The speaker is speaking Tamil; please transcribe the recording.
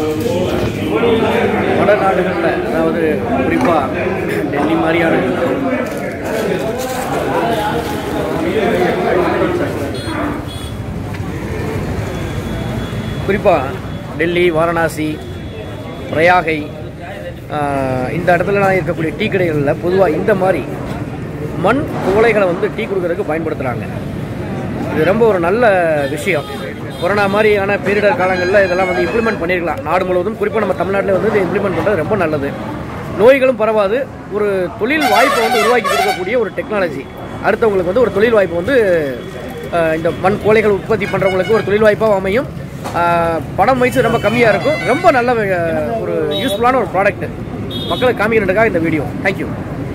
வடநாடுகளில் அதாவது குறிப்பாக டெல்லி மாதிரியான குறிப்பாக டெல்லி வாரணாசி பிரயாகை ஆஹ், இந்த இடத்துலலாம் இருக்கக்கூடிய டீ கடைகளில் பொதுவாக இந்த மாதிரி மண் குவளைகளை வந்து டீ கொடுக்கறதுக்கு பயன்படுத்துகிறாங்க இது ரொம்ப ஒரு நல்ல விஷயம் கொரோனா மாதிரியான பேரிடர் காலங்களில் இதெல்லாம் வந்து இம்ப்ளிமெண்ட் பண்ணியிருக்கலாம் நாடு முழுவதும் குறிப்பாக நம்ம தமிழ்நாட்டில் வந்து இதை இம்ப்ளிமெண்ட் பண்ணுறது ரொம்ப நல்லது நோய்களும் பரவாது ஒரு தொழில் வாய்ப்பை வந்து உருவாக்கி கொடுக்கக்கூடிய ஒரு டெக்னாலஜி அடுத்தவங்களுக்கு வந்து ஒரு தொழில் வாய்ப்பு வந்து அஹ், இந்த மண் கோலைகள் உற்பத்தி பண்ணுறவங்களுக்கு ஒரு தொழில் வாய்ப்பாக அமையும் அஹ், பணம் வயசு ரொம்ப கம்மியாக இருக்கும் ரொம்ப நல்ல அஹ், ஒரு யூஸ்ஃபுல்லான ஒரு ப்ராடக்ட் மக்களுக்கு காமிக்கிறதுக்காக இந்த வீடியோ தேங்க்யூ